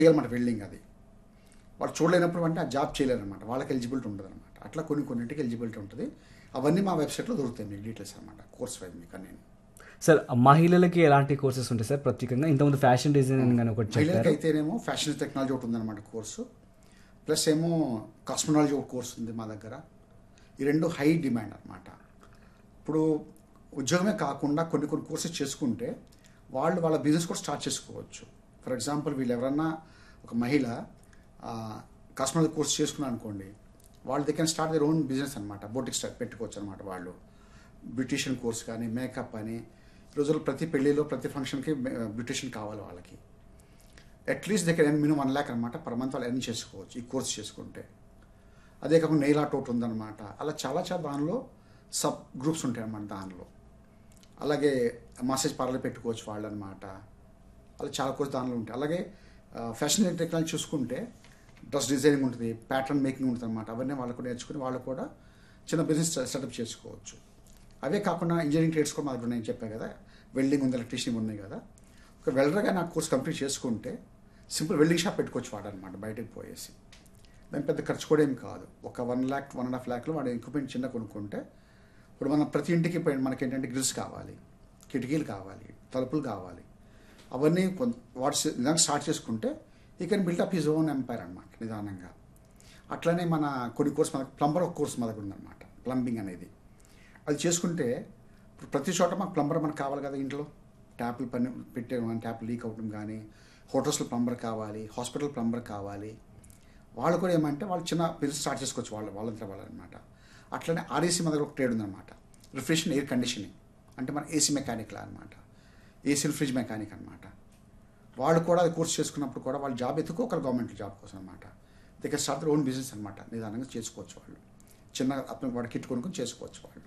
చేయాలన్నమాట వెల్డింగ్ అది వాళ్ళు చూడలేనప్పుడు అంటే ఆ జాబ్ చేయలేరు అనమాట వాళ్ళకి ఎలిజిబిలిటీ ఉంటుంది అనమాట అట్లా కొన్ని కొన్నింటికి ఎలిజిబిలిటీ ఉంటుంది అవన్నీ మా వెబ్సైట్లో దొరుకుతాయి మీకు డీటెయిల్స్ అనమాట కోర్స్ వైజ్ మీకు అన్నీ సార్ మహిళలకి ఎలాంటి కోర్సెస్ ఉంటాయి సార్ ప్రత్యేకంగా ఇంతకుముందు ఫ్యాషన్ డిజైనింగ్ అని ఒకటి మహిళలకు చెప్పారు అయితేనేమో ఫ్యాషన్ టెక్నాలజీ ఒకటి ఉందన్నమాట కోర్సు ప్లస్ ఏమో కాస్మనాలజీ ఒక కోర్స్ ఉంది మా దగ్గర ఈ రెండు హై డిమాండ్ అనమాట ఇప్పుడు ఉద్యోగమే కాకుండా కొన్ని కొన్ని కోర్సెస్ చేసుకుంటే వాళ్ళు వాళ్ళ బిజినెస్ కూడా స్టార్ట్ చేసుకోవచ్చు ఫర్ ఎగ్జాంపుల్ వీళ్ళు ఎవరన్నా ఒక మహిళ కాస్మనాలజీ కోర్స్ చేసుకున్నారు అనుకోండి వాళ్ళు దగ్గర స్టార్ట్ దర్ ఓన్ బిజినెస్ అనమాట బోటిక్ స్టార్ట్ పెట్టుకోవచ్చు అనమాట వాళ్ళు బ్యూటిషియన్ కోర్స్ కానీ మేకప్ అని ఈ రోజుల్లో ప్రతి పెళ్లిలో ప్రతి ఫంక్షన్కి బ్యూటిషియన్ కావాలి వాళ్ళకి అట్లీస్ట్ దగ్గర మినిమం వన్ ల్యాక్ అనమాట పర్ మంత్ వాళ్ళు ఎర్న్ చేసుకోవచ్చు ఈ కోర్స్ చేసుకుంటే అదే కాకుండా నెయిల్ ఆర్ట్ ఒకటి ఉందన్నమాట అలా చాలా చాలా దానిలో సబ్ గ్రూప్స్ ఉంటాయి అన్నమాట దానిలో అలాగే మసాజ్ పార్లర్ పెట్టుకోవచ్చు వాళ్ళు అనమాట అలా చాలా కోర్స్ దానిలో ఉంటాయి అలాగే ఫ్యాషన్ టెక్నాలజీ చూసుకుంటే డ్రెస్ డిజైనింగ్ ఉంటుంది ప్యాటర్న్ మేకింగ్ ఉంటుంది అనమాట అవన్నీ వాళ్ళు కూడా నేర్చుకుని వాళ్ళు కూడా చిన్న బిజినెస్ సెటప్ చేసుకోవచ్చు అవే కాకుండా ఇంజనీరింగ్ ట్రేడ్స్ కూడా మా దగ్గర నేను చెప్పాను కదా వెల్డింగ్ ఉంది ఎలక్ట్రీషియన్ ఉన్నాయి కదా ఒక వెల్డర్గా నా కోర్స్ కంప్లీట్ చేసుకుంటే సింపుల్ వెల్డింగ్ షాప్ పెట్టుకోవచ్చు వాడనమాట బయటకు పోయేసి దాని పెద్ద ఖర్చు కూడా ఏం కాదు ఒక one lakh one and half ల్యాక్లో వాడు ఎక్విప్మెంట్ చిన్న కొనుక్కుంటే ఇప్పుడు మనం ప్రతి ఇంటికి పోయి మనకి ఏంటంటే గ్రిల్స్ కావాలి కిటికీలు కావాలి తలుపులు కావాలి అవన్నీ కొంత వాడు నిదానం స్టార్ట్ చేసుకుంటే he can build up his own empire అనమాట నిదానంగా అట్లనే మన కొన్ని కోర్స్ మన ప్లంబర్ ఒక కోర్స్ మన దగ్గర ఉందన్నమాట ప్లంబింగ్ అనేది అది చేసుకుంటే ఇప్పుడు ప్రతి చోట మాకు ప్లంబర్ మనకు కావాలి కదా ఇంట్లో ట్యాప్లు పని పెట్టే ట్యాప్ లీక్ అవ్వడం కానీ హోటల్స్లో ప్లంబర్ కావాలి హాస్పిటల్ ప్లంబర్ కావాలి వాళ్ళు కూడా ఏమంటే వాళ్ళు చిన్న బిజినెస్ స్టార్ట్ చేసుకోవచ్చు వాళ్ళు వాళ్ళంతా వాళ్ళనమాట అట్లనే ఆర్ఏసీ మన దగ్గర ఒక ట్రేడ్ ఉందన్నమాట రిఫ్రిజిరేషన్ ఎయిర్ కండిషనింగ్ అంటే మన ఏసీ మెకానిక్లా అనమాట ఏసీ ఫ్రిడ్జ్ మెకానిక్ అనమాట వాళ్ళు కూడా అది కోర్స్ చేసుకున్నప్పుడు కూడా వాళ్ళు జాబ్ ఎత్తుకోగలరు గవర్నమెంట్ జాబ్ కోసం అనమాట దగ్గర స్టార్ట్ ఓన్ బిజినెస్ అనమాట నిదానంగా చేసుకోవచ్చు వాళ్ళు చిన్న అతను వాడు కిట్ కొనుక్కొని చేసుకోవచ్చు వాళ్ళు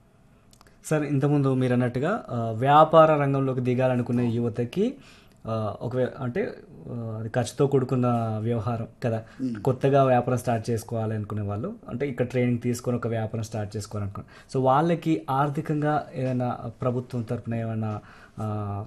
సార్ ఇంతకుముందు మీరు అన్నట్టుగా ఆ, వ్యాపార రంగంలోకి దిగాలనుకునే యువతకి ఆ, ఒకవే అంటే ఆ, అది ఖర్చుతో కూడుకున్న వ్యవహారం కదా కొత్తగా వ్యాపారం స్టార్ట్ చేసుకోవాలి అనుకునే వాళ్ళు అంటే ఇక్కడ ట్రైనింగ్ తీసుకొని ఒక వ్యాపారం స్టార్ట్ చేసుకోవాలనుకున్నారు సో వాళ్ళకి ఆర్థికంగా ఏదైనా ప్రభుత్వం తరపున ఏమైనా ఆ,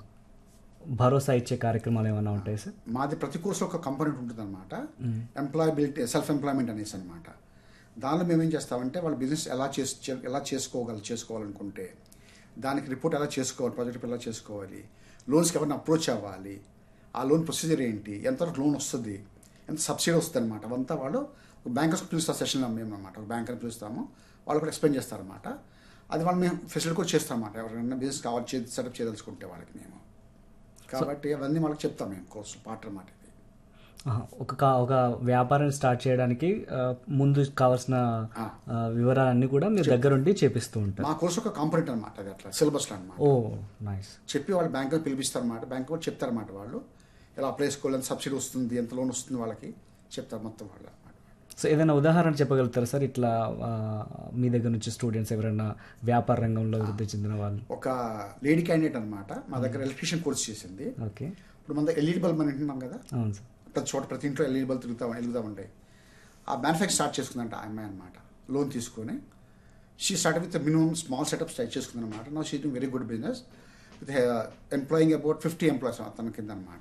భరోసా ఇచ్చే కార్యక్రమాలు ఏమైనా ఉంటాయి సార్ మాది ప్రతి కోర్సులో ఒక కంపోనెంట్ ఉంటుంది అనమాట ఎంప్లాయబిలిటీ సెల్ఫ్ ఎంప్లాయ్మెంట్ అనేసి అనమాట దానిలో మేము ఏం చేస్తామంటే వాళ్ళు బిజినెస్ ఎలా చేసు చే- ఎలా చేసుకోగల చేసుకోవాలనుకుంటే దానికి రిపోర్ట్ ఎలా చేసుకోవాలి ప్రాజెక్ట్ ఎలా చేసుకోవాలి లోన్స్కి ఎవరిని అప్రోచ్ అవ్వాలి ఆ లోన్ ప్రొసీజర్ ఏంటి ఎంతవరకు లోన్ వస్తుంది ఎంత సబ్సిడీ వస్తుంది అనమాట అవంతా వాళ్ళు ఒక బ్యాంకర్స్కి పిలుస్తారు సెషన్లో మేము అనమాట ఒక బ్యాంకర్ని పిలుస్తాము వాళ్ళు కూడా ఎక్స్ప్లెయిన్ చేస్తారన్నమాట అది వాళ్ళు మేము ఫెసిలిటీ కూడా చేస్తామన్నమాట ఎవరైనా బిజినెస్ కావాలి చే సెటప్ చేయదలుచుకుంటే వాళ్ళకి మేము కాబట్టి అవన్నీ వాళ్ళకి చెప్తాం మేము కోర్సు పార్ట్ అన్నమాట ఇది ఆహా, ఒక కా- ఒక వ్యాపారం స్టార్ట్ చేయడానికి ఆ, ముందు కావాల్సిన ఆ. ఆ, వివరాలన్నీ కూడా మీరు దగ్గరుండి చేపిస్తూ ఉంటారు మా కోర్సు ఒక కాంపొనెంట్ అనమాట అది అట్లా సిలబస్లో అనమాట ఓ నైస్ చెప్పి వాళ్ళు బ్యాంక్ పిలిపిస్తారన్నమాట బ్యాంక్ కూడా చెప్తారన్నమాట వాళ్ళు ఇలా అప్లై చేసుకోవాలి ఎంత సబ్సిడీ వస్తుంది ఎంత లోన్ వస్తుంది వాళ్ళకి చెప్తారు మొత్తం వాళ్ళు అనమాట సో ఏదైనా ఉదాహరణ చెప్పగలుగుతారా సార్ ఇట్లా ఆ, మీ దగ్గర నుంచి స్టూడెంట్స్ ఎవరైనా వ్యాపార రంగంలో వృద్ధి చెందిన వాళ్ళు ఒక లేడీ క్యాండిడేట్ అనమాట మా దగ్గర ఎలక్ట్రీషియన్ కోర్స్ చేసింది ఓకే ఇప్పుడు మన దగ్గర ఎల్ఈడి బల్బ్ అని వింటున్నాం కదా అవును సార్ ప్రతి చోట ప్రతి ఇంట్లో ఎల్ఈడి బల్బ్ తిరుగుతా వెలుగుతూ ఉంటాయి ఆ మ్యానుఫ్యాక్చర్ స్టార్ట్ చేసుకుందంట ఆ అమ్మాయి అనమాట లోన్ తీసుకొని she start with minimum small setup start చేసుకుందనమాట నా she very good business with employing about fifty employees తన కింద అనమాట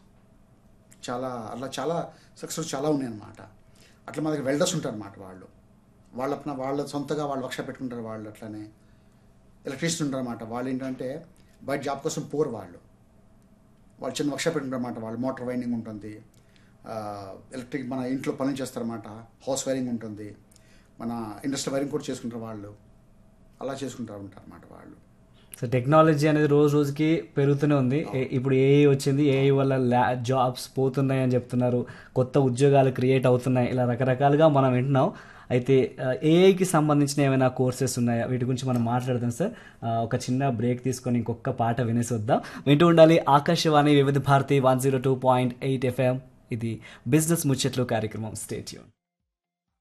చాలా అలా చాలా సక్సెస్ చాలా ఉన్నాయి అనమాట అట్లా మా దగ్గర వెల్డర్స్ ఉంటారు అనమాట వాళ్ళు వాళ్ళ వాళ్ళ సొంతగా వాళ్ళు వర్క్షాప్ పెట్టుకుంటారు వాళ్ళు అట్లానే ఎలక్ట్రీషియన్ ఉంటారు అనమాట వాళ్ళు ఏంటంటే బయట జాబ్ కోసం పోరు వాళ్ళు వాళ్ళు చిన్న వర్క్షాప్ పెట్టుకుంటారు అనమాట వాళ్ళు మోటార్ వైండింగ్ ఉంటుంది ఎలక్ట్రిక్ మన ఇంట్లో పనులు చేస్తారన్నమాట హౌస్ వైరింగ్ ఉంటుంది మన ఇండస్ట్రియల్ వైరింగ్ కూడా చేసుకుంటారు వాళ్ళు అలా చేసుకుంటారు ఉంటారు అనమాట వాళ్ళు సో టెక్నాలజీ అనేది రోజు రోజుకి పెరుగుతూనే ఉంది ఏ- ఇప్పుడు ఏఐ వచ్చింది ఏఐ వల్ల ల్యా జాబ్స్ పోతున్నాయి అని చెప్తున్నారు కొత్త ఉద్యోగాలు క్రియేట్ అవుతున్నాయి ఇలా రకరకాలుగా మనం వింటున్నాం అయితే ఏఐకి సంబంధించిన ఏమైనా కోర్సెస్ ఉన్నాయా వీటి గురించి మనం మాట్లాడదాం సార్ ఆ, ఒక చిన్న బ్రేక్ తీసుకొని ఇంకొక పాట వినేసి వద్దాం వింటూ ఉండాలి Akashvani Vividh Bharati one zero two point eight FM ఇది బిజినెస్ ముచ్చట్లు కార్యక్రమం స్టేట్యూన్